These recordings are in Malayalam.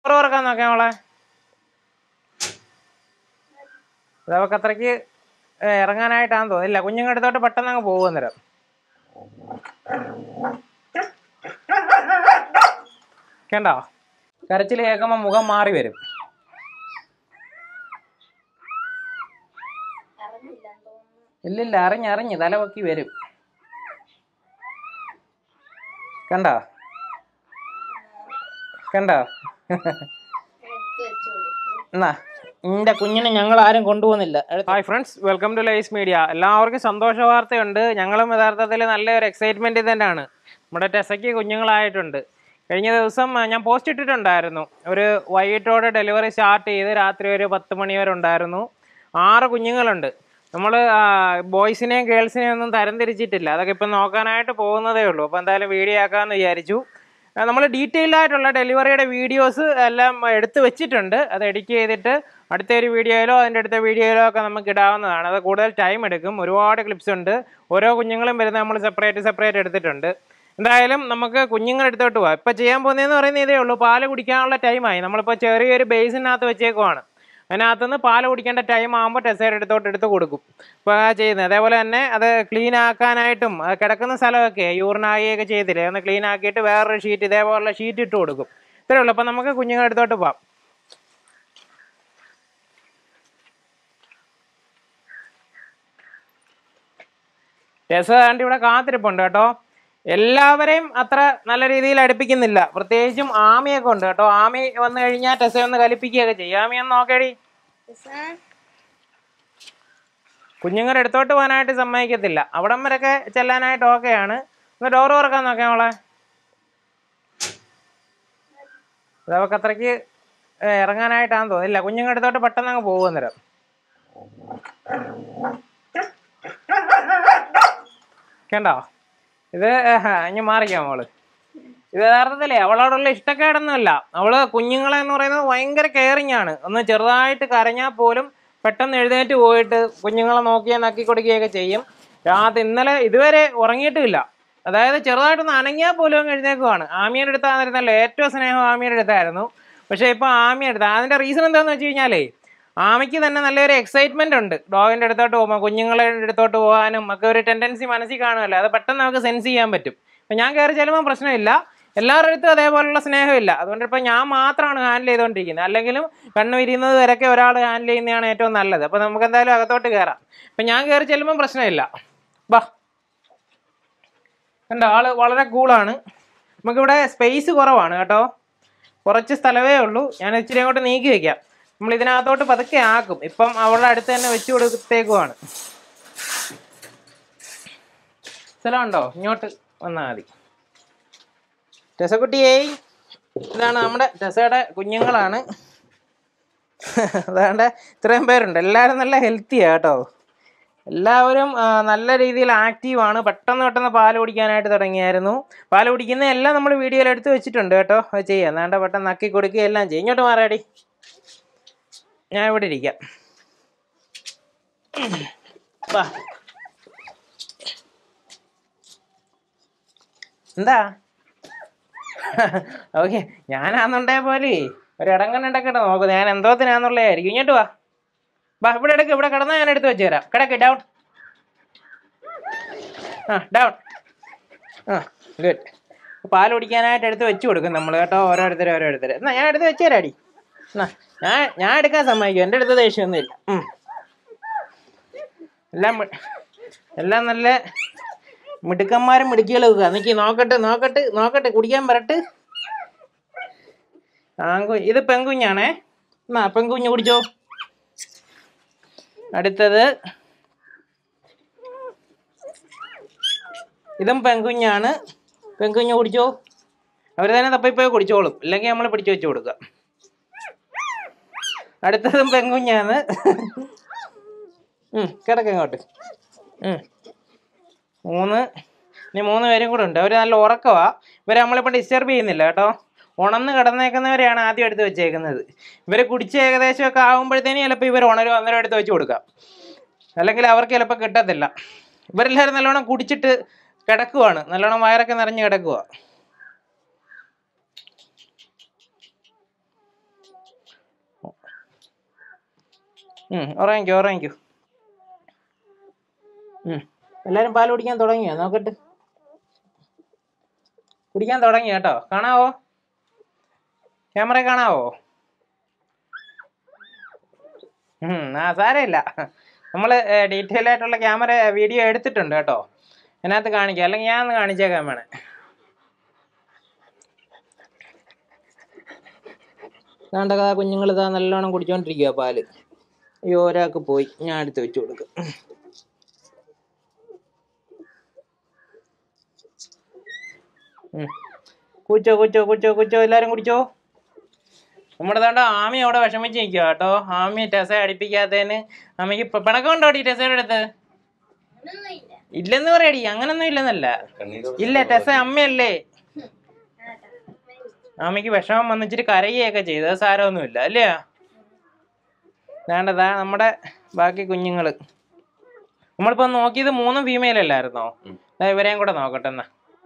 ഡോർ തുറക്കാൻ നോക്കാം മോളെ ഇത് അവൾക്ക് അത്രയ്ക്ക് ഏ, ഇറങ്ങാനായിട്ടാന്ന് തോന്നില്ല കുഞ്ഞുങ്ങളുടെ അടുത്തോട്ട് പെട്ടെന്ന് അങ്ങ് പോകും അന്നേരം കണ്ടോ കരച്ചിൽ കേൾക്കുമ്പോൾ മുഖം മാറി വരും ഇല്ലില്ല അറിഞ്ഞ് അറിഞ്ഞ് തല പൊക്കി വരും കണ്ടോ കണ്ടോ എന്നാ നിന്റെ കുഞ്ഞിനെ ഞങ്ങൾ ആരും കൊണ്ടുപോകുന്നില്ല hi friends welcome to lies media എല്ലാവർക്കും സന്തോഷ വാർത്തയുണ്ട് ഞങ്ങളും യഥാർത്ഥത്തിൽ നല്ലൊരു എക്സൈറ്റ്മെന്റ് തന്നെയാണ് നമ്മുടെ ടെസയ്ക്ക് കുഞ്ഞുങ്ങളായിട്ടുണ്ട് കഴിഞ്ഞ ദിവസം ആ, ഞാൻ പോസ്റ്റ് ഇട്ടിട്ടുണ്ടായിരുന്നു ഒരു വൈകിട്ടോടെ ഡെലിവറി സ്റ്റാർട്ട് ചെയ്ത് രാത്രി ഒരു പത്ത് മണി വരെ ഉണ്ടായിരുന്നു ആറ് കുഞ്ഞുങ്ങളുണ്ട് നമ്മൾ ബോയ്സിനെയും ഗേൾസിനെയും ഒന്നും തരംതിരിച്ചിട്ടില്ല അതൊക്കെ ഇപ്പം നോക്കാനായിട്ട് പോകുന്നതേ ഉള്ളൂ അപ്പോൾ എന്തായാലും വീഡിയോ ആക്കാമെന്ന് വിചാരിച്ചു നമ്മൾ ഡീറ്റെയിൽ ആയിട്ടുള്ള ഡെലിവറിയുടെ വീഡിയോസ് എല്ലാം എടുത്ത് വെച്ചിട്ടുണ്ട് അത് എഡിറ്റ് ചെയ്തിട്ട് അടുത്ത ഒരു വീഡിയോയിലോ അതിൻ്റെ അടുത്ത വീഡിയോയിലോ ഒക്കെ നമുക്ക് ഇടാവുന്നതാണ് അത് കൂടുതൽ ടൈം എടുക്കും ഒരുപാട് ക്ലിപ്സ് ഉണ്ട് ഓരോ കുഞ്ഞുങ്ങളും വരുന്നത് നമ്മൾ സെപ്പറേറ്റ് സെപ്പറേറ്റ് എടുത്തിട്ടുണ്ട് എന്തായാലും നമുക്ക് കുഞ്ഞുങ്ങളെടുത്തോട്ട് പോവാം ഇപ്പം ചെയ്യാൻ പോകുന്നതെന്ന് പറയുന്നത് ഇതേ ഉള്ളൂ പാല് കുടിക്കാനുള്ള ടൈമായി നമ്മളിപ്പോൾ ചെറിയൊരു ബേസിനകത്ത് വെച്ചേക്കുവാണ് അതിനകത്തുനിന്ന് പാല് കുടിക്കേണ്ട ടൈം ആകുമ്പോൾ ടെസൈഡ് എടുത്തോട്ട് എടുത്ത് കൊടുക്കും ഇപ്പോൾ ചെയ്യുന്നത് അതേപോലെ തന്നെ അത് ക്ലീൻ ആക്കാനായിട്ടും അത് കിടക്കുന്ന സ്ഥലമൊക്കെ യൂറിനാകുകയൊക്കെ ചെയ്തില്ലേ ഒന്ന് ക്ലീൻ ആക്കിയിട്ട് വേറൊരു ഷീറ്റ് ഇതേപോലുള്ള ഷീറ്റ് ഇട്ട് കൊടുക്കും ഇത്രേ ഉള്ളൂ അപ്പം നമുക്ക് കുഞ്ഞുങ്ങളുടെ അടുത്തോട്ട് പോവാം ടെസ ആണ്ട് ഇവിടെ കാത്തിരിപ്പുണ്ട് കേട്ടോ എല്ലാവരെയും അത്ര നല്ല രീതിയിൽ അടുപ്പിക്കുന്നില്ല പ്രത്യേകിച്ചും ആമിയൊക്കെ ഉണ്ട് കേട്ടോ ആമി വന്നു കഴിഞ്ഞാൽ ടെസ ഒന്ന് കലിപ്പിക്കുകയൊക്കെ ചെയ്യും ആമി ഒന്ന് നോക്കേടി കുഞ്ഞുങ്ങളുടെ അടുത്തോട്ട് പോകാനായിട്ട് സമ്മതിക്കത്തില്ല അവിടം വരെയൊക്കെ ചെല്ലാനായിട്ട് ഓക്കെയാണ് ഒന്ന് ഡോർ തുറക്കാൻ നോക്കാം മോളെ ഇത് അവൾക്ക് അത്രയ്ക്ക് ഏ, ഇറങ്ങാനായിട്ടാന്ന് തോന്നില്ല കുഞ്ഞുങ്ങളുടെ അടുത്തോട്ട് പെട്ടെന്ന് അങ്ങ് പോകും അന്നേരം കണ്ടോ ഇത് ഇനി മാറിക്കാം മോള് ഇത് യഥാർത്ഥത്തിലേ അവളോടുള്ള ഇഷ്ടക്കേടൊന്നുമില്ല അവള് കുഞ്ഞുങ്ങളെ എന്ന് പറയുന്നത് ഭയങ്കര കെയറിങ് ആണ് ഒന്ന് ചെറുതായിട്ട് കരഞ്ഞാൽ പോലും പെട്ടെന്ന് എഴുന്നേറ്റ് പോയിട്ട് കുഞ്ഞുങ്ങളെ നോക്കിയാൽ നക്കി കൊടുക്കുകയൊക്കെ ചെയ്യും രാത്രി ഇന്നലെ ഇതുവരെ ഉറങ്ങിയിട്ടുമില്ല അതായത് ചെറുതായിട്ടൊന്ന് അനങ്ങിയാൽ പോലും അങ്ങ് എഴുന്നേക്കുവാണ് ആമിയുടെ അടുത്തായിരുന്നല്ലോ ഏറ്റവും സ്നേഹം ആമിയുടെ അടുത്തായിരുന്നു പക്ഷേ ഇപ്പോൾ ആമിയുടെ അടുത്ത് അതിൻ്റെ റീസൺ എന്താണെന്ന് വെച്ച് കഴിഞ്ഞാലേ ആമയ്ക്ക് തന്നെ നല്ലൊരു എക്സൈറ്റ്മെന്റ് ഉണ്ട് ഡോഗിന്റെ അടുത്തോട്ട് പോകുമ്പോൾ കുഞ്ഞുങ്ങളെ അടുത്തോട്ട് പോകാനും ഒക്കെ ഒരു ടെൻഡൻസി മനസ്സിൽ കാണുമല്ലോ അത് പെട്ടെന്ന് നമുക്ക് സെൻസ് ചെയ്യാൻ പറ്റും അപ്പം ഞാൻ കയറി ചെല്ലുമ്പോൾ പ്രശ്നമില്ല എല്ലാവരുടെ അടുത്തും അതേപോലുള്ള സ്നേഹമില്ല അതുകൊണ്ട് ഇപ്പം ഞാൻ മാത്രമാണ് ഹാൻഡിൽ ചെയ്തുകൊണ്ടിരിക്കുന്നത് അല്ലെങ്കിലും കണ്ണു വിരിയുന്നത് വരെയൊക്കെ ഒരാൾ ഹാൻഡിൽ ചെയ്യുന്നതാണ് ഏറ്റവും നല്ലത് അപ്പം നമുക്ക് എന്തായാലും അകത്തോട്ട് കയറാം അപ്പം ഞാൻ കയറി ചെല്ലുമ്പോൾ പ്രശ്നമില്ല ബാ കണ്ടോ ആള് വളരെ കൂളാണ് നമുക്കിവിടെ സ്പേസ് കുറവാണ് കേട്ടോ കുറച്ച് സ്ഥലമേ ഉള്ളൂ ഞാൻ ഇച്ചിരി അങ്ങോട്ട് നീക്കി വെക്കാം നമ്മൾ ഇതിനകത്തോട്ട് പതുക്കെ ആക്കും ഇപ്പം അവളുടെ അടുത്ത് തന്നെ വെച്ച് കൊടുത്തേക്കുവാണ് സ്ഥലമുണ്ടോ ഇങ്ങോട്ട് വന്നാൽ മതി ടെസക്കുട്ടിയേ ഇതാണ് നമ്മുടെ ടെസയുടെ കുഞ്ഞുങ്ങളാണ് അതാണ്ട് ഇത്രയും പേരുണ്ട് എല്ലാവരും നല്ല ഹെൽത്തിയാണ് കേട്ടോ എല്ലാവരും ആ, നല്ല രീതിയിൽ ആക്റ്റീവാണ് പെട്ടെന്ന് പെട്ടെന്ന് പാല് കുടിക്കാനായിട്ട് തുടങ്ങിയായിരുന്നു പാല് കുടിക്കുന്ന എല്ലാം നമ്മൾ വീഡിയോയിൽ എടുത്ത് വെച്ചിട്ടുണ്ട് കേട്ടോ അത് ചെയ്യാം എന്നാണ്ട് പെട്ടെന്ന് നക്കി കൊടുക്കുക എല്ലാം ചെയ്യും ഇങ്ങോട്ട് മാറാടി ഞാൻ ഇവിടെ ഇരിക്കാം വാ എന്താ ഓക്കെ ഞാനാന്നുണ്ടേ പോലെ ഒരു ഇടങ്ങണ്ണുണ്ടൊക്കെ നോക്കും ഞാൻ എന്തോത്തിനാന്നുള്ളതായിരിക്കും ഇങ്ങോട്ട് വാ വാ ഇവിടെ എടുക്ക് ഇവിടെ കിടന്നാൽ ഞാൻ എടുത്ത് വെച്ച് തരാം കിടക്ക് ഡൗൺ ആ ഡൗൺ ആ ഗുഡ് പാൽ കുടിക്കാനായിട്ട് എടുത്ത് വെച്ച് കൊടുക്കും നമ്മൾ കേട്ടോ ഓരോരുത്തർ ഓരോരുത്തർ എന്നാ ഞാൻ എടുത്ത് വെച്ച് തരാടി എന്നാ ഞാൻ ഞാൻ എടുക്കാൻ സമ്മതിക്കും എൻ്റെ അടുത്ത് ദേഷ്യമൊന്നുമില്ല ഉം. എല്ലാം മി- എല്ലാം നല്ല മിടുക്കന്മാരും മിടുക്കികളും ഒക്കെ നിക്ക് നോക്കട്ടെ നോക്കട്ടെ നോക്കട്ടെ കുടിക്കാൻ പറട്ട് ആങ്കു ഇത് പെൺകുഞ്ഞാണേ എന്നാ പെൺകുഞ്ഞ് കുടിച്ചോ അടുത്തത് ഇതും പെൺകുഞ്ഞാണ് പെൺകുഞ്ഞ് കുടിച്ചോ അവർ തന്നെ തപ്പിപ്പോയി കുടിച്ചോളും ഇല്ലെങ്കിൽ നമ്മൾ പിടിച്ചു വെച്ച് കൊടുക്കുക അടുത്തതും പെൺകുഞ്ഞാണ് ഉം, കിടക്ക് ഇങ്ങോട്ട് ഉം. മൂന്ന് ഇനി മൂന്ന് പേരും കൂടെ ഉണ്ട് അവർ നല്ല ഉറക്കവാ ഇവരെ നമ്മളിപ്പോൾ ഡിസ്റ്റർബ് ചെയ്യുന്നില്ല കേട്ടോ ഉണന്ന് കിടന്നേക്കുന്നവരെയാണ് ആദ്യം എടുത്ത് വെച്ചേക്കുന്നത് ഇവർ കുടിച്ച് ഏകദേശം ഒക്കെ ആകുമ്പോഴത്തേനും ചിലപ്പോൾ ഇവർ ഉണരും അന്നേരം എടുത്ത് വെച്ച് കൊടുക്കാം അല്ലെങ്കിൽ അവർക്ക് ചിലപ്പോൾ കിട്ടത്തില്ല ഇവരെല്ലാവരും നല്ലോണം കുടിച്ചിട്ട് കിടക്കുവാണ് നല്ലോണം വയറൊക്കെ നിറഞ്ഞ് കിടക്കുക ഉം, ഉറങ്ങിക്കോ ഉറങ്ങിക്കോ ഉം. എല്ലാരും പാൽ കുടിക്കാൻ തുടങ്ങിയോ നോക്കട്ടെ കുടിക്കാൻ തുടങ്ങി കേട്ടോ കാണാവോ ക്യാമറ കാണാവോ ഉം, ആ സാരമില്ല നമ്മൾ ഡീറ്റെയിൽ ആയിട്ടുള്ള ക്യാമറ വീഡിയോ എടുത്തിട്ടുണ്ട് കേട്ടോ അതിനകത്ത് കാണിക്കാം അല്ലെങ്കിൽ ഞാൻ ഒന്ന് കാണിച്ചേക്കാൻ വേണേ വേണ്ട കുഞ്ഞുങ്ങൾ ഇതാ നല്ലോണം കുടിച്ചോണ്ടിരിക്കുക പാല് അയ്യോ ഒരാൾക്ക് പോയി ഞാൻ എടുത്ത് വെച്ച് കൊടുക്കും ഉം. കുച്ചോ കുച്ചോ കുച്ചോ കുച്ചോ എല്ലാരും കുടിച്ചോ നമ്മുടെ താണ്ട ആമി അവിടെ വിഷമിച്ച് നിൽക്കുക കേട്ടോ ആമി ടെസ അടിപ്പിക്കാത്തതിന് ആമിക്ക് ഇപ്പൊ പിണക്കമുണ്ടോ ഈ ടെസയുടെ അടുത്ത് ഇല്ലെന്ന് പറയടി അങ്ങനൊന്നും ഇല്ലെന്നല്ല ഇല്ല ടെസ അമ്മയല്ലേ ആമിക്ക് വിഷമം വന്നിച്ചിട്ട് കരയുകയൊക്കെ ചെയ്തു അത് സാരമൊന്നുമില്ല അല്ലേ വേണ്ടതാ നമ്മുടെ ബാക്കി കുഞ്ഞുങ്ങള് നമ്മളിപ്പോ നോക്കിയത് മൂന്നും ഫീമെയിൽ അല്ലായിരുന്നോ ദാ ഇവരെയും കൂടെ നോക്കട്ടെ എന്നാ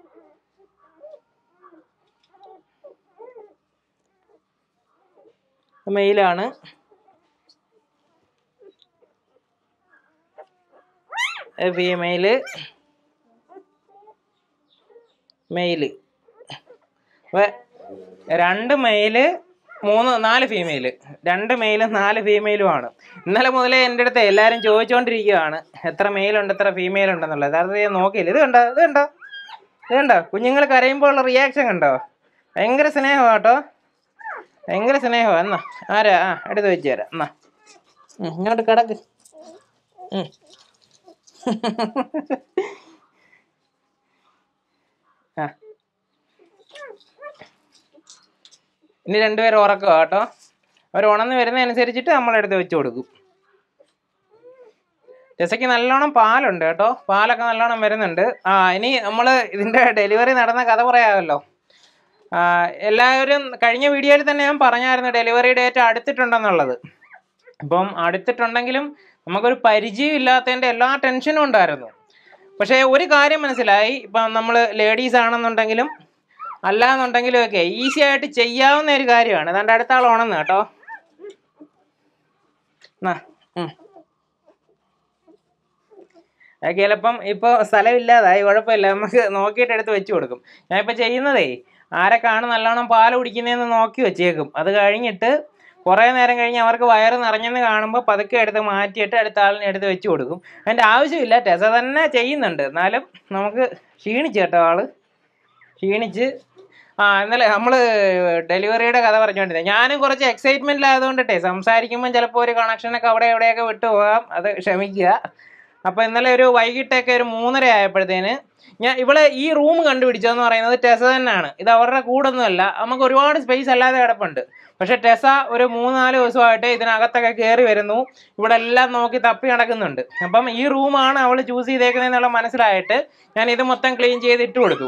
മെയിലാണ് ഫീമെയില് മെയില് രണ്ട് മെയില് മൂന്ന് നാല് ഫീമെയില് രണ്ട് മെയിലും നാല് ഫീമെയിലും ആണ് ഇന്നലെ മുതലേ എൻ്റെ അടുത്ത് എല്ലാവരും ചോദിച്ചുകൊണ്ടിരിക്കുകയാണ് എത്ര മെയിലുണ്ട് എത്ര ഫീമെയിൽ ഉണ്ടെന്നുള്ളത് യഥാർത്ഥത്തിൽ ഞാൻ നോക്കിയില്ല ഇത് കണ്ടോ ഇത് കണ്ടോ ഇത് കണ്ടോ കുഞ്ഞുങ്ങൾ കരയുമ്പോൾ ഉള്ള റിയാക്ഷൻ കണ്ടോ ഭയങ്കര സ്നേഹമാണ് കേട്ടോ ഭയങ്കര സ്നേഹമാണ് എന്നാ ആരാ ആ എടുത്ത് വെച്ച് തരാം എന്നാ ഉം, ഇങ്ങോട്ട് കിടക്ക് ഉം. ആ ഇനി രണ്ടുപേരും ഉറക്കുക കേട്ടോ അവർ ഉണർന്ന് വരുന്നതനുസരിച്ചിട്ട് നമ്മളെടുത്ത് വെച്ച് കൊടുക്കും രസയ്ക്ക് നല്ലോണം പാലുണ്ട് കേട്ടോ പാലൊക്കെ നല്ലോണം വരുന്നുണ്ട് ആ ഇനി നമ്മൾ ഇതിൻ്റെ ഡെലിവറി നടന്ന കഥ പറയാമല്ലോ ആ, എല്ലാവരും കഴിഞ്ഞ വീഡിയോയിൽ തന്നെ ഞാൻ പറഞ്ഞായിരുന്നു ഡെലിവറി ഡേറ്റ് അടുത്തിട്ടുണ്ടെന്നുള്ളത് അപ്പം അടുത്തിട്ടുണ്ടെങ്കിലും നമുക്കൊരു പരിചയം ഇല്ലാത്തതിൻ്റെ എല്ലാ ടെൻഷനും ഉണ്ടായിരുന്നു പക്ഷേ ഒരു കാര്യം മനസ്സിലായി ഇപ്പം നമ്മൾ ലേഡീസ് ആണെന്നുണ്ടെങ്കിലും അല്ലാന്നുണ്ടെങ്കിലും ഒക്കെ ഈസി ആയിട്ട് ചെയ്യാവുന്ന ഒരു കാര്യമാണ് അതാണ്ട് അടുത്ത ആൾ ഉണന്ന് കേട്ടോ എന്നാ, ഉം. അത് ചിലപ്പം ഇപ്പോൾ സ്ഥലമില്ലാതായി കുഴപ്പമില്ല നമുക്ക് നോക്കിയിട്ട് എടുത്ത് വെച്ച് കൊടുക്കും ഞാൻ ഇപ്പോൾ ചെയ്യുന്നതേ ആരൊക്കെയാണ് നല്ലോണം പാൽ കുടിക്കുന്നതെന്ന് നോക്കി വെച്ചേക്കും അത് കഴിഞ്ഞിട്ട് കുറേ നേരം കഴിഞ്ഞ് അവർക്ക് വയറ് നിറഞ്ഞെന്ന് കാണുമ്പോൾ പതുക്കെ എടുത്ത് മാറ്റിയിട്ട് അടുത്ത ആളിനെ എടുത്ത് വെച്ച് കൊടുക്കും അതിൻ്റെ ആവശ്യമില്ല ടെസ തന്നെ ചെയ്യുന്നുണ്ട് എന്നാലും നമുക്ക് ക്ഷീണിച്ച് കേട്ടോ ആള് ക്ഷീണിച്ച് ആ ഇന്നലെ നമ്മൾ ഡെലിവറിയുടെ കഥ പറഞ്ഞുകൊണ്ടിരുന്നത് ഞാനും കുറച്ച് എക്സൈറ്റ്മെൻറ്റിലായതുകൊണ്ടിട്ടേ സംസാരിക്കുമ്പോൾ ചിലപ്പോൾ ഒരു കണക്ഷനൊക്കെ അവിടെ എവിടെയൊക്കെ വിട്ടു പോകാം അത് ക്ഷമിക്കുക അപ്പോൾ ഇന്നലെ ഒരു വൈകിട്ടൊക്കെ ഒരു മൂന്നര ആയപ്പോഴത്തേന് ഞാൻ ഇവളെ ഈ റൂം കണ്ടുപിടിച്ചതെന്ന് പറയുന്നത് ടെസ തന്നെയാണ് ഇത് അവരുടെ കൂടൊന്നുമല്ല നമുക്ക് ഒരുപാട് സ്പേസ് അല്ലാതെ കിടപ്പുണ്ട് പക്ഷെ ടെസ ഒരു മൂന്ന് നാല് ദിവസമായിട്ട് ഇതിനകത്തൊക്കെ കയറി വരുന്നു ഇവിടെ എല്ലാം നോക്കി തപ്പി നടക്കുന്നുണ്ട് അപ്പം ഈ റൂമാണ് അവൾ ചൂസ് ചെയ്തേക്കുന്നതെന്നുള്ള മനസ്സിലായിട്ട് ഞാൻ ഇത് മൊത്തം ക്ലീൻ ചെയ്ത് ഇട്ട് കൊടുത്തു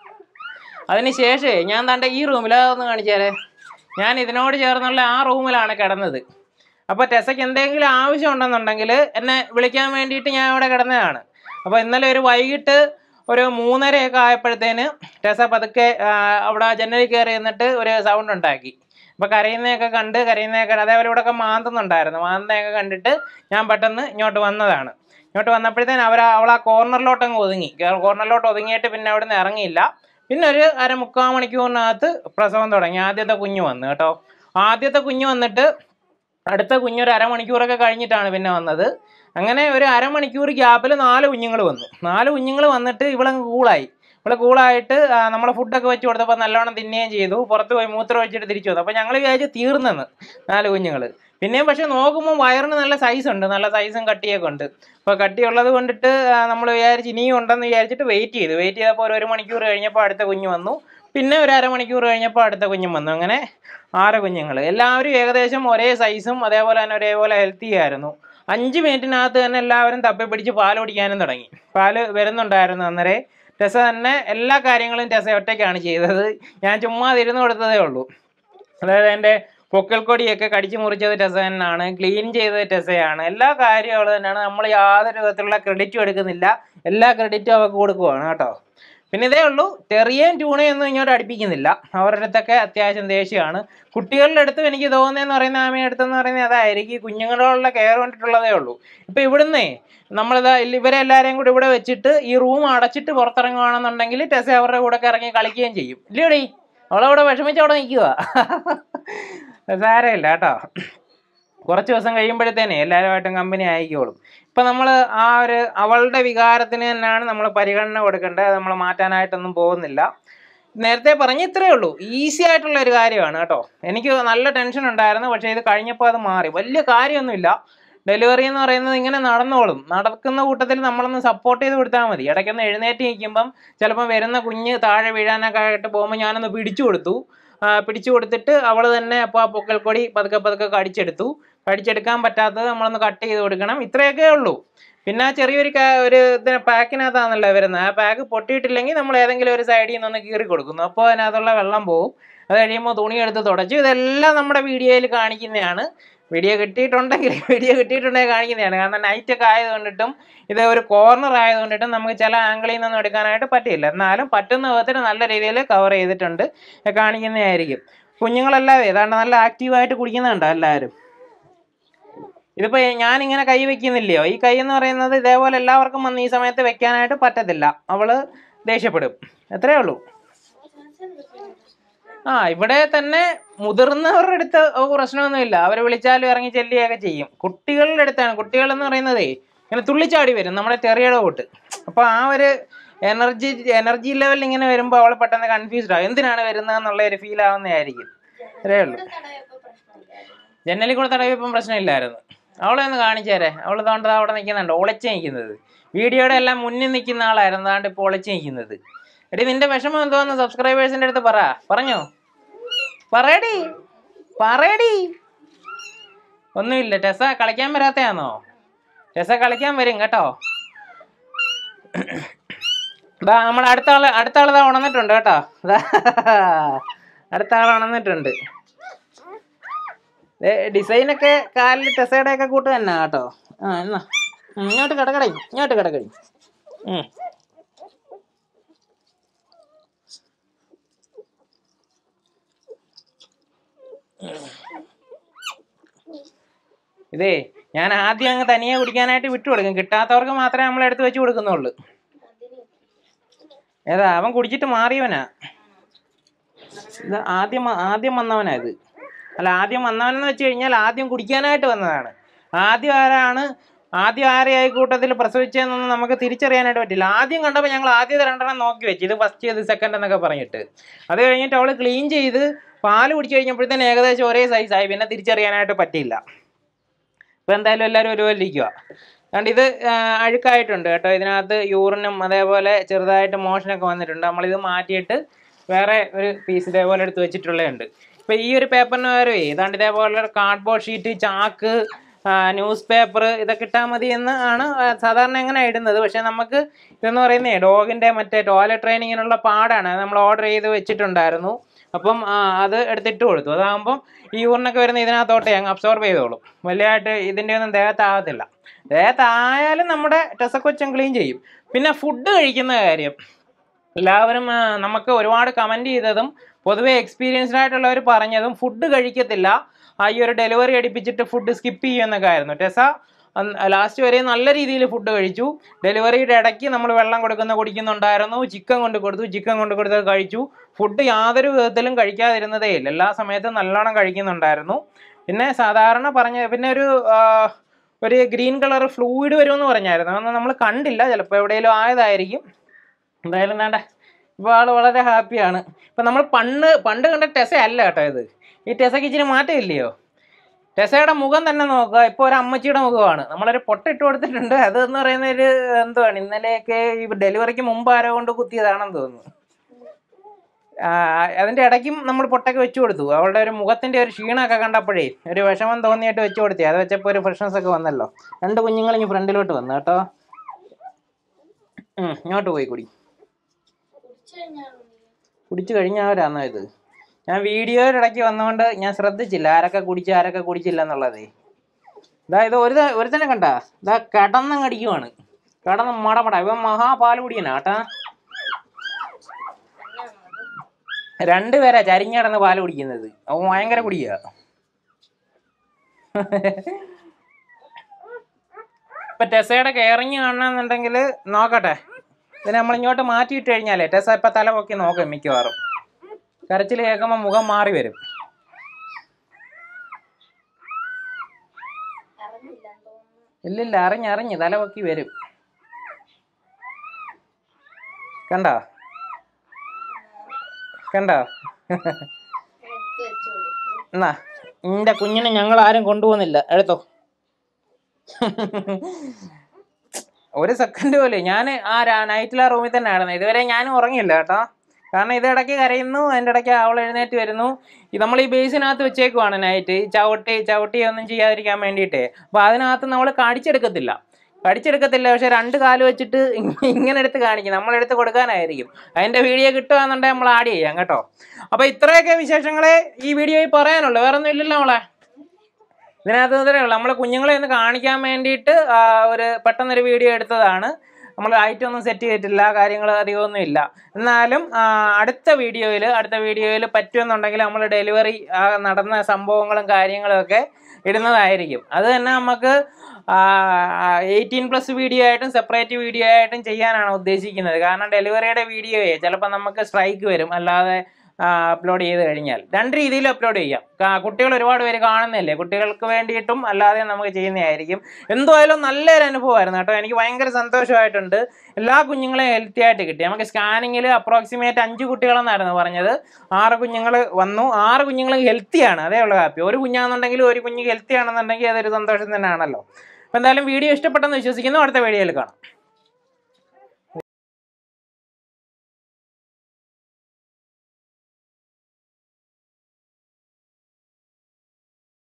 അതിനുശേഷമേ ഞാൻ തൻ്റെ ഈ റൂമിൽ അതൊന്ന് കാണിച്ചാലേ ഞാൻ ഇതിനോട് ചേർന്നുള്ള ആ റൂമിലാണ് കിടന്നത് അപ്പോൾ ടെസയ്ക്ക് എന്തെങ്കിലും ആവശ്യം ഉണ്ടെന്നുണ്ടെങ്കിൽ എന്നെ വിളിക്കാൻ വേണ്ടിയിട്ട് ഞാൻ അവിടെ കിടന്നതാണ് അപ്പോൾ ഇന്നലെ ഒരു വൈകിട്ട് ഒരു മൂന്നരയൊക്കെ ആയപ്പോഴത്തേന് ടെസ പതുക്കെ ആ, അവിടെ ജനലിൽ കയറി നിന്നിട്ട് ഒരു സൗണ്ട് ഉണ്ടാക്കി അപ്പോൾ കരയുന്നതൊക്കെ കണ്ട് കരയുന്നതൊക്കെ അതേപോലെ ഇവിടെ ഒക്കെ മാന്തുന്നുണ്ടായിരുന്നു മാന്തുന്നതൊക്കെ കണ്ടിട്ട് ഞാൻ പെട്ടെന്ന് ഇങ്ങോട്ട് വന്നതാണ് ഇങ്ങോട്ട് വന്നപ്പോഴത്തേന് അവർ അവൾ ആ കോർണറിലോട്ട് അങ്ങ് ഒതുങ്ങി കോർണറിലോട്ട് ഒതുങ്ങിയിട്ട് പിന്നെ അവിടെ നിന്ന് ഇറങ്ങിയില്ല പിന്നെ ഒരു അര മുക്കാൽ മണിക്കൂറിനകത്ത് പ്രസവം തുടങ്ങി ആദ്യത്തെ കുഞ്ഞ് വന്നു കേട്ടോ ആദ്യത്തെ കുഞ്ഞ് വന്നിട്ട് അടുത്ത കുഞ്ഞ് ഒരു അരമണിക്കൂറൊക്കെ കഴിഞ്ഞിട്ടാണ് പിന്നെ വന്നത് അങ്ങനെ ഒരു അരമണിക്കൂർ ഗ്യാപ്പിൽ നാല് കുഞ്ഞുങ്ങൾ വന്നു നാല് കുഞ്ഞുങ്ങൾ വന്നിട്ട് ഇവളങ്ങ് കൂളായി ഇവള് കൂളായിട്ട് നമ്മൾ ഫുഡൊക്കെ വെച്ച് കൊടുത്തപ്പോൾ നല്ലോണം തിന്നുകയും ചെയ്തു പുറത്ത് പോയി മൂത്രം ഒഴിച്ചിട്ട് തിരിച്ചു വന്നു അപ്പോൾ ഞങ്ങൾ വിചാരിച്ച് തീർന്നെന്ന് നാല് കുഞ്ഞുങ്ങൾ പിന്നെയും പക്ഷെ നോക്കുമ്പോൾ വയറിന് നല്ല സൈസ് ഉണ്ട് നല്ല സൈസും കട്ടിയൊക്കെ ഉണ്ട് അപ്പോൾ കട്ടിയുള്ളത് കൊണ്ടിട്ട് നമ്മൾ വിചാരിച്ച് ഇനിയും ഉണ്ടെന്ന് വിചാരിച്ചിട്ട് വെയിറ്റ് ചെയ്തു വെയിറ്റ് ചെയ്തപ്പോൾ ഒരു ഒരു മണിക്കൂർ കഴിഞ്ഞപ്പോൾ അടുത്ത കുഞ്ഞ് വന്നു പിന്നെ ഒരു അരമണിക്കൂർ കഴിഞ്ഞപ്പോൾ അടുത്ത കുഞ്ഞും വന്നു അങ്ങനെ ആറ് കുഞ്ഞുങ്ങൾ എല്ലാവരും ഏകദേശം ഒരേ സൈസും അതേപോലെ തന്നെ ഒരേപോലെ ഹെൽത്തി ആയിരുന്നു അഞ്ച് മിനിറ്റിനകത്ത് തന്നെ എല്ലാവരും തപ്പി പിടിച്ച് പാൽ കുടിക്കാനും തുടങ്ങി പാല് വരുന്നുണ്ടായിരുന്നു അന്നേരെ ടെസ തന്നെ എല്ലാ കാര്യങ്ങളും ടെസ ഒറ്റയ്ക്കാണ് ചെയ്തത് ഞാൻ ചുമ്മാ ഇരുന്ന് കൊടുത്തതേ ഉള്ളൂ അതായത് എൻ്റെ പൊക്കൽക്കൊടിയൊക്കെ കടിച്ചു മുറിച്ചത് ടെസ തന്നെയാണ് ക്ലീൻ ചെയ്തത് ടെസയാണ് എല്ലാ കാര്യങ്ങളും തന്നെയാണ് നമ്മൾ യാതൊരു വിധത്തിലുള്ള ക്രെഡിറ്റും എടുക്കുന്നില്ല എല്ലാ ക്രെഡിറ്റും അവർക്ക് കൊടുക്കുവാണ് കേട്ടോ പിന്നെ ഇതേ ഉള്ളൂ ടെറിയയും ട്യൂണയൊന്നും ഇങ്ങോട്ട് അടുപ്പിക്കുന്നില്ല അവരുടെ അടുത്തൊക്കെ അത്യാവശ്യം ദേഷ്യമാണ് കുട്ടികളുടെ അടുത്തും എനിക്ക് തോന്നുന്നതെന്ന് പറയുന്ന ആമയുടെ അടുത്തെന്ന് പറയുന്നത് അതായിരിക്കും ഈ കുഞ്ഞുങ്ങളോടുള്ള കെയർ കൊണ്ടിട്ടുള്ളതേ ഉള്ളൂ ഇപ്പം ഇവിടുന്നേ നമ്മളിതാ ഇല്ല- ഇവരെ എല്ലാവരെയും കൂടി ഇവിടെ വെച്ചിട്ട് ഈ റൂം അടച്ചിട്ട് പുറത്തിറങ്ങുകയാണെന്നുണ്ടെങ്കിൽ ടെസ അവരുടെ കൂടെ ഒക്കെ ഇറങ്ങി കളിക്കുകയും ചെയ്യും ഇല്ലയോടി അവളവിടെ വിഷമിച്ച് അവിടെ നിൽക്കുക സാരമില്ല കേട്ടോ കുറച്ച് ദിവസം കഴിയുമ്പോഴത്തേനെ എല്ലാവരുമായിട്ടും കമ്പനി ആയിക്കോളും ഇപ്പം നമ്മൾ ആ ഒരു അവളുടെ വികാരത്തിന് തന്നെയാണ് നമ്മൾ പരിഗണന കൊടുക്കേണ്ടത് അത് നമ്മൾ മാറ്റാനായിട്ടൊന്നും പോകുന്നില്ല നേരത്തെ പറഞ്ഞ ഇത്രയേ ഉള്ളൂ ഈസി ആയിട്ടുള്ള ഒരു കാര്യമാണ് കേട്ടോ എനിക്ക് നല്ല ടെൻഷൻ ഉണ്ടായിരുന്നു പക്ഷേ ഇത് കഴിഞ്ഞപ്പോൾ അത് മാറി വലിയ കാര്യമൊന്നുമില്ല ഡെലിവറി എന്ന് പറയുന്നത് ഇങ്ങനെ നടന്നോളും നടക്കുന്ന കൂട്ടത്തിൽ നമ്മളൊന്ന് സപ്പോർട്ട് ചെയ്ത് കൊടുത്താൽ മതി ഇടയ്ക്കൊന്ന് എഴുന്നേറ്റ് നിൽക്കുമ്പം ചിലപ്പം വരുന്ന കുഞ്ഞ് താഴെ വീഴാനൊക്കെ ആയിട്ട് പോകുമ്പോൾ ഞാനൊന്ന് പിടിച്ചു കൊടുത്തു ആ, പിടിച്ചു കൊടുത്തിട്ട് അവൾ തന്നെ അപ്പോൾ ആ പൊക്കൽക്കൊടി പതുക്കെ പതുക്കെ കടിച്ചെടുത്തു കടിച്ചെടുക്കാൻ പറ്റാത്തത് നമ്മളൊന്ന് കട്ട് ചെയ്ത് കൊടുക്കണം ഇത്രയൊക്കെ ഉള്ളൂ പിന്നെ ആ ചെറിയൊരു കാ- ഒരു ഇതിന് പാക്കിനകത്താണല്ലോ വരുന്നത് ആ പാക്ക് പൊട്ടിയിട്ടില്ലെങ്കിൽ നമ്മൾ ഏതെങ്കിലും ഒരു സൈഡിൽ നിന്ന് ഒന്ന് കീറി കൊടുക്കുന്നു അപ്പോൾ അതിനകത്തുള്ള വെള്ളം പോകും അത് കഴിയുമ്പോൾ തുണി എടുത്ത് തുടച്ചു ഇതെല്ലാം നമ്മുടെ വീഡിയോയിൽ കാണിക്കുന്നതാണ് വീഡിയോ കിട്ടിയിട്ടുണ്ടെങ്കിൽ വീഡിയോ കിട്ടിയിട്ടുണ്ടെങ്കിൽ കാണിക്കുന്നതാണ് കാരണം നൈറ്റ് ഒക്കെ ആയതുകൊണ്ടിട്ടും ഇത് ഒരു കോർണർ ആയതുകൊണ്ടിട്ടും നമുക്ക് ചില ആംഗിളിൽ നിന്നൊന്നും എടുക്കാനായിട്ട് പറ്റില്ല എന്നാലും പറ്റുന്ന വിധത്തിൽ നല്ല രീതിയിൽ കവർ ചെയ്തിട്ടുണ്ട് ഇത് കാണിക്കുന്നതായിരിക്കും കുഞ്ഞുങ്ങളെല്ലാം ഏതാണ്ട് നല്ല ആക്റ്റീവായിട്ട് കുടിക്കുന്നുണ്ടോ എല്ലാവരും ഇതിപ്പോ ഞാനിങ്ങനെ കൈ വെക്കുന്നില്ലയോ ഈ കൈ എന്ന് പറയുന്നത് ഇതേപോലെ എല്ലാവർക്കും വന്ന് ഈ സമയത്ത് വെക്കാനായിട്ട് പറ്റത്തില്ല അവള് ദേഷ്യപ്പെടും എത്രയേ ഉള്ളൂ ആ ഇവിടെ തന്നെ മുതിർന്നവരുടെ അടുത്ത് പ്രശ്നമൊന്നുമില്ല അവർ വിളിച്ചാലും ഇറങ്ങി ചെല്ലുകയൊക്കെ ചെയ്യും കുട്ടികളുടെ അടുത്താണ് കുട്ടികൾ എന്ന് പറയുന്നതേ ഇങ്ങനെ തുള്ളിച്ചാടി വരും നമ്മുടെ ചെറിയുടെ കൂട്ട് അപ്പോൾ ആ ഒരു എനർജി എനർജി ലെവൽ ഇങ്ങനെ വരുമ്പോൾ അവൾ പെട്ടെന്ന് കൺഫ്യൂസ്ഡ് ആവും എന്തിനാണ് വരുന്നത് എന്നുള്ള ഒരു ഫീൽ ആവുന്നതായിരിക്കും അത്രേ ഉള്ളൂ ജനലിൽ കൂടെ തടവിയപ്പം പ്രശ്നമില്ലായിരുന്നു അവളെ ഒന്ന് കാണിച്ചു തരേ അവൾ തോണ്ടത് അവിടെ നിൽക്കുന്നുണ്ട് ഒളിച്ച് നിൽക്കുന്നത് വീഡിയോയുടെ എല്ലാം മുന്നിൽ നിൽക്കുന്ന ആളായിരുന്നു അതാണ്ട് ഇപ്പോൾ ഒളിച്ച് നിൽക്കുന്നത് എടി നിന്റെ വിഷമം എന്തോന്ന് സബ്സ്ക്രൈബേഴ്സിന്റെ അടുത്ത് പറ പറഞ്ഞോ പറയടി പറയടി ഒന്നുമില്ല ടെസ കളിക്കാൻ വരാത്തയാണോ ടെസ കളിക്കാൻ വരും കേട്ടോ ദാ നമ്മുടെ അടുത്ത ആള് അടുത്ത ആള് ദാ ഉണർന്നിട്ടുണ്ട് കേട്ടോ ദാ, അടുത്ത ആൾ ഉണർന്നിട്ടുണ്ട് ഡിസൈനൊക്കെ കാലിൽ ടെസയുടെ ഒക്കെ കൂട്ട് തന്നെ കേട്ടോ ആ എന്നാ ഉം, ഇങ്ങോട്ട് കിടക്കടേ ഇങ്ങോട്ട് കിടക്കടി ഉം. ഇതേ ഞാൻ ആദ്യം അങ്ങ് തനിയെ കുടിക്കാനായിട്ട് വിട്ടു കൊടുക്കും കിട്ടാത്തവർക്ക് മാത്രമേ നമ്മൾ എടുത്ത് വെച്ച് കൊടുക്കുന്നുള്ളൂ ഏതാ അവൻ കുടിച്ചിട്ട് മാറിയവനാ ഇത് ആദ്യം വ- ആദ്യം വന്നവനാ ഇത് അല്ല ആദ്യം വന്നവനെന്ന് വെച്ച് കഴിഞ്ഞാൽ ആദ്യം കുടിക്കാനായിട്ട് വന്നതാണ് ആദ്യം ആരാണ് ആദ്യം ആരെയായി കൂട്ടത്തിൽ പ്രസവിച്ചതെന്നൊന്നും നമുക്ക് തിരിച്ചറിയാനായിട്ട് പറ്റില്ല ആദ്യം കണ്ടപ്പോൾ ഞങ്ങൾ ആദ്യത്തെ രണ്ടെണ്ണം നോക്കി വെച്ചു ഇത് ഫസ്റ്റ് ഇത് സെക്കൻഡ് എന്നൊക്കെ പറഞ്ഞിട്ട് അത് കഴിഞ്ഞിട്ട് അവൾ ക്ലീൻ ചെയ്ത് പാല് കുടിച്ചു കഴിഞ്ഞപ്പോഴത്തേന് ഏകദേശം ഒരേ സൈസായി പിന്നെ തിരിച്ചറിയാനായിട്ട് പറ്റിയില്ല ഇപ്പം എന്തായാലും എല്ലാവരും ഒരുപോലെ ഇരിക്കുക അതുകൊണ്ട് ഇത് ആ, അഴുക്കായിട്ടുണ്ട് കേട്ടോ ഇതിനകത്ത് യൂറിനും അതേപോലെ ചെറുതായിട്ട് മോഷനൊക്കെ വന്നിട്ടുണ്ട് നമ്മളിത് മാറ്റിയിട്ട് വേറെ ഒരു പീസ് ഇതേപോലെ എടുത്ത് വെച്ചിട്ടുള്ളതുണ്ട് ഇപ്പം ഈ ഒരു പേപ്പറിന് പകരം ഏതാണ്ട് ഇതേപോലെ കാർഡ്ബോർഡ് ഷീറ്റ് ചാക്ക് ന്യൂസ് പേപ്പർ ഇതൊക്കെ ഇട്ടാൽ മതി എന്ന് ആണ് ആ, സാധാരണ എങ്ങനെ ഇടുന്നത് പക്ഷേ നമുക്ക് ഇതെന്ന് പറയുന്നേ ഡോഗിൻ്റെ മറ്റേ ടോയ്ലറ്റ് ട്രെയിനിങ്ങിനുള്ള പാടാണ് അത് നമ്മൾ ഓർഡർ ചെയ്ത് വെച്ചിട്ടുണ്ടായിരുന്നു അപ്പം ആ, അത് എടുത്തിട്ട് കൊടുത്തു അതാകുമ്പം ഈ ഊറിനൊക്കെ വരുന്ന ഇതിനകത്തോട്ടെ അങ്ങ് അബ്സോർബ് ചെയ്തോളും വലിയതായിട്ട് ഇതിൻ്റെ ഒന്നും ദേഹത്താകത്തില്ല ദേഹത്തായാലും നമ്മുടെ ടെസക്കൊച്ചം ക്ലീൻ ചെയ്യും പിന്നെ ഫുഡ് കഴിക്കുന്ന കാര്യം എല്ലാവരും ആ, നമുക്ക് ഒരുപാട് കമൻറ്റ് ചെയ്തതും പൊതുവെ എക്സ്പീരിയൻസ്ഡ് ആയിട്ടുള്ളവർ പറഞ്ഞതും ഫുഡ് കഴിക്കത്തില്ല ആ ഈ ഒരു ഡെലിവറി അടിപ്പിച്ചിട്ട് ഫുഡ് സ്കിപ്പ് ചെയ്യുമെന്നൊക്കെ ആയിരുന്നു ടെസ ലാസ്റ്റ് വരെ നല്ല രീതിയിൽ ഫുഡ് കഴിച്ചു ഡെലിവറിയുടെ ഇടയ്ക്ക് നമ്മൾ വെള്ളം കൊടുക്കുന്ന കുടിക്കുന്നുണ്ടായിരുന്നു ചിക്കൻ കൊണ്ട് കൊടുത്തു ചിക്കൻ കൊണ്ട് കൊടുത്തത് കഴിച്ചു ഫുഡ് യാതൊരു വിധത്തിലും കഴിക്കാതിരുന്നതേ ഇല്ല എല്ലാ സമയത്തും നല്ലോണം കഴിക്കുന്നുണ്ടായിരുന്നു പിന്നെ സാധാരണ പറഞ്ഞ പിന്നെ ഒരു ആ, ഒരു ഗ്രീൻ കളർ ഫ്ലൂയിഡ് വരുമെന്ന് പറഞ്ഞായിരുന്നു അതൊന്നും നമ്മൾ കണ്ടില്ല ചിലപ്പോൾ എവിടെയെങ്കിലും ആയതായിരിക്കും എന്തായാലും വേണ്ട ഇപ്പോൾ ആൾ വളരെ ഹാപ്പിയാണ് ഇപ്പം നമ്മൾ പണ്ട് പണ്ട് കണ്ട ടെസ അല്ല കേട്ടോ ഇത് ഈ ടെസയ്ക്ക് ഇച്ചിരി മാറ്റമില്ലയോ ടെസയുടെ മുഖം തന്നെ നോക്കുക ഇപ്പോൾ ഒരു അമ്മച്ചിയുടെ മുഖമാണ് നമ്മളൊരു പൊട്ട ഇട്ട് കൊടുത്തിട്ടുണ്ട് അത് എന്ന് പറയുന്ന ഒരു എന്തുവാണ് ഇന്നലെയൊക്കെ ഈ ഡെലിവറിക്ക് മുമ്പ് ആരോ കൊണ്ട് കുത്തിയതാണെന്ന് തോന്നുന്നു ആ, അതിന്റെ ഇടയ്ക്കും നമ്മൾ പൊട്ടൊക്കെ വെച്ചു കൊടുത്തു അവളുടെ ഒരു മുഖത്തിന്റെ ഒരു ക്ഷീണമൊക്കെ കണ്ടപ്പോഴേ ഒരു വിഷമം തോന്നിയിട്ട് വെച്ചു കൊടുത്തേ അത് വെച്ചപ്പോൾ ഒരു ഫ്രഷ്നസ് ഒക്കെ വന്നല്ലോ രണ്ട് കുഞ്ഞുങ്ങൾ ഇനി ഫ്രണ്ടിലോട്ട് വന്നു കേട്ടോ ഉം, ഇങ്ങോട്ട് പോയി കുടി കുടിച്ചു കഴിഞ്ഞവരാന്നോ ഇത് ഞാൻ വീഡിയോയുടെ ഇടയ്ക്ക് വന്നുകൊണ്ട് ഞാൻ ശ്രദ്ധിച്ചില്ല ആരൊക്കെ കുടിച്ചു ആരൊക്കെ കുടിച്ചില്ല എന്നുള്ളതേ ഇതാ ഇത് ഒരു ത- ഒരുത്തനെ കണ്ട ഇതാ കിടന്നങ്ങ് അടിക്കുവാണ് കിടന്ന് മടമട ഇവൻ മഹാപാൽ കുടിയനാ കേട്ടാ രണ്ടുപേരാ ചരിഞ്ഞടന്ന് പാല് കുടിക്കുന്നത് അവൻ ഭയങ്കര കുടിയാ ഇപ്പൊ ടെസയുടെ കെയറിങ് കാണണമെന്നുണ്ടെങ്കിൽ നോക്കട്ടെ ഇതിനെ നമ്മൾ ഇങ്ങോട്ട് മാറ്റിയിട്ട് കഴിഞ്ഞാലേ ടെസ ഇപ്പൊ തല പൊക്കി നോക്കും മിക്കവാറും കരച്ചിൽ കേൾക്കുമ്പോൾ മുഖം മാറി വരും ഇല്ലില്ല അറിഞ്ഞ് അറിഞ്ഞ് തല പൊക്കി വരും കണ്ടോ കണ്ടോ എന്നാ നിന്റെ കുഞ്ഞിനെ ഞങ്ങൾ ആരും കൊണ്ടുപോകുന്നില്ല എടുത്തോ ഒരു സെക്കൻഡ് പോലും ഞാൻ ആ നൈറ്റിൽ ആ റൂമിൽ തന്നെ ആയിരുന്നു ഇതുവരെ ഞാനും ഉറങ്ങിയില്ല കേട്ടോ കാരണം ഇത് ഇടയ്ക്ക് കരയുന്നു അതിൻ്റെ ഇടയ്ക്ക് അവൾ എഴുന്നേറ്റ് വരുന്നു ഇത് നമ്മൾ ഈ ബേസിനകത്ത് വെച്ചേക്കുവാണ് നൈറ്റ് ഈ ചവിട്ടി ചവിട്ടി ഒന്നും ചെയ്യാതിരിക്കാൻ വേണ്ടിയിട്ടേ അപ്പോൾ അതിനകത്ത് നമ്മൾ കടിച്ചെടുക്കത്തില്ല കടിച്ചെടുക്കത്തില്ല പക്ഷെ രണ്ട് കാല് വെച്ചിട്ട് ഇങ്ങനെ എടുത്ത് കാണിക്കും നമ്മളെടുത്ത് കൊടുക്കാനായിരിക്കും അതിൻ്റെ വീഡിയോ കിട്ടുകയെന്നുണ്ടെങ്കിൽ നമ്മൾ ആഡ് ചെയ്യാം കേട്ടോ അപ്പോൾ ഇത്രയൊക്കെ വിശേഷങ്ങളെ ഈ വീഡിയോയിൽ പറയാനുള്ളൂ വേറെ ഒന്നും ഇല്ലല്ലോ നമ്മളെ ഇതിനകത്ത് ഇത്രയേ ഉള്ളൂ നമ്മൾ കുഞ്ഞുങ്ങളെ ഒന്ന് കാണിക്കാൻ വേണ്ടിയിട്ട് ആ, ഒരു പെട്ടെന്നൊരു വീഡിയോ എടുത്തതാണ് നമ്മൾ ലൈറ്റ് ഒന്നും സെറ്റ് ചെയ്തിട്ടില്ല കാര്യങ്ങൾ അധികമൊന്നും ഇല്ല എന്നാലും ആ, അടുത്ത വീഡിയോയിൽ അടുത്ത വീഡിയോയിൽ പറ്റുമെന്നുണ്ടെങ്കിൽ നമ്മൾ ഡെലിവറി നടന്ന സംഭവങ്ങളും കാര്യങ്ങളും ഒക്കെ ഇടുന്നതായിരിക്കും അത് തന്നെ നമുക്ക് എയ്റ്റീൻ പ്ലസ് വീഡിയോ ആയിട്ടും സെപ്പറേറ്റ് വീഡിയോ ആയിട്ടും ചെയ്യാനാണ് ഉദ്ദേശിക്കുന്നത് കാരണം ഡെലിവറിയുടെ വീഡിയോയെ ചിലപ്പോൾ നമുക്ക് സ്ട്രൈക്ക് വരും അല്ലാതെ അപ്ലോഡ് ചെയ്ത് കഴിഞ്ഞാൽ രണ്ട് രീതിയിൽ അപ്ലോഡ് ചെയ്യാം കാ- കുട്ടികൾ ഒരുപാട് പേര് കാണുന്നില്ലേ കുട്ടികൾക്ക് വേണ്ടിയിട്ടും അല്ലാതെ നമുക്ക് ചെയ്യുന്നതായിരിക്കും എന്തായാലും നല്ലൊരു അനുഭവമായിരുന്നു കേട്ടോ എനിക്ക് ഭയങ്കര സന്തോഷമായിട്ടുണ്ട് എല്ലാ കുഞ്ഞുങ്ങളെയും ഹെൽത്തി ആയിട്ട് കിട്ടി നമുക്ക് സ്കാനിങ്ങിൽ അപ്രോക്സിമേറ്റ് അഞ്ച് കുട്ടികളെന്നായിരുന്നു പറഞ്ഞത് ആറ് കുഞ്ഞുങ്ങൾ വന്നു ആറ് കുഞ്ഞുങ്ങൾ ഹെൽത്തിയാണ് അതേ ഉള്ളൂ ഹാപ്പി ഒരു കുഞ്ഞാണെന്നുണ്ടെങ്കിൽ ഒരു കുഞ്ഞ് ഹെൽത്തി ആണെന്നുണ്ടെങ്കിൽ അതൊരു സന്തോഷം തന്നെയാണല്ലോ അപ്പോൾ എന്തായാലും വീഡിയോ ഇഷ്ടപ്പെട്ടെന്ന് വിശ്വസിക്കുന്നു അടുത്ത വീഡിയോയിൽ കാണാം